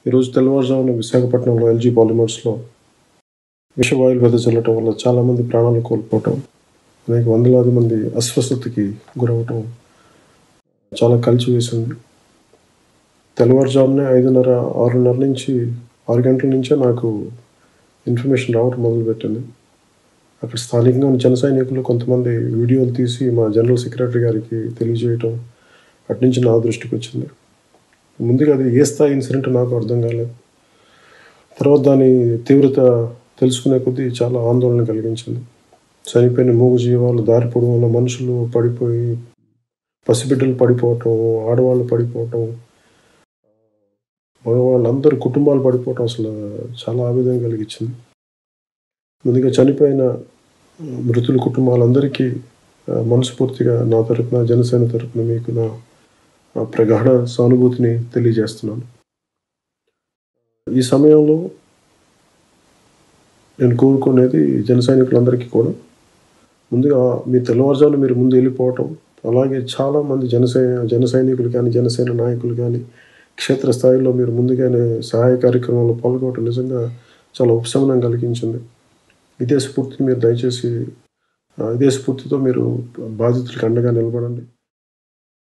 ఈరోజు తెల్లవారుజామున విశాఖపట్నంలో ఎల్జీ పాలిమర్స్లో విషవాయువులు వెదజల్లటం వల్ల చాలామంది ప్రాణాలు కోల్పోవటం అనేక వందలాది మంది అస్వస్థతకి గురవటం చాలా కలిసి వేసింది తెల్లవారుజామునే ఐదున్నర ఆరున్నర నుంచి ఆరు గంటల నుంచే నాకు ఇన్ఫర్మేషన్ రావటం మొదలుపెట్టింది అక్కడ స్థానికంగా ఉన్న జన సైనికులు కొంతమంది వీడియోలు తీసి మా జనరల్ సెక్రటరీ గారికి తెలియజేయటం అటు నుంచి నా దృష్టికి వచ్చింది ముందుగా అది ఏ స్థాయి ఇన్సిడెంట్ నాకు అర్థం కాలేదు తర్వాత దాని తీవ్రత తెలుసుకునే కొద్దీ చాలా ఆందోళన కలిగించింది చనిపోయిన మూగు జీవాలు దారి పొడవున మనుషులు పడిపోయి పసిబిడ్డలు పడిపోవటం ఆడవాళ్ళు పడిపోవటం మగవాళ్ళందరూ కుటుంబాలు పడిపోవటం అసలు చాలా ఆవేదన కలిగించింది ముందుగా చనిపోయిన ఆ, మృతుల కుటుంబాలందరికీ ఆ, మనస్ఫూర్తిగా నా తరపున జనసేన తరపున మీకు నా ఆ, ప్రగాఢ సానుభూతిని తెలియజేస్తున్నాను ఈ సమయంలో నేను కోరుకునేది జన సైనికులందరికీ కూడా ముందుగా మీ తెల్లవారుజామున మీరు ముందు వెళ్ళిపోవటం అలాగే చాలామంది జనసై జన సైనికులు కానీ జనసేన నాయకులు కానీ క్షేత్రస్థాయిలో మీరు ముందుగానే సహాయ కార్యక్రమంలో పాల్గొనడం నిజంగా చాలా ఉపశమనం కలిగించింది ఇదే స్ఫూర్తిని మీరు దయచేసి ఆ, ఇదే స్ఫూర్తితో మీరు బాధితులకు అండగా నిలబడండి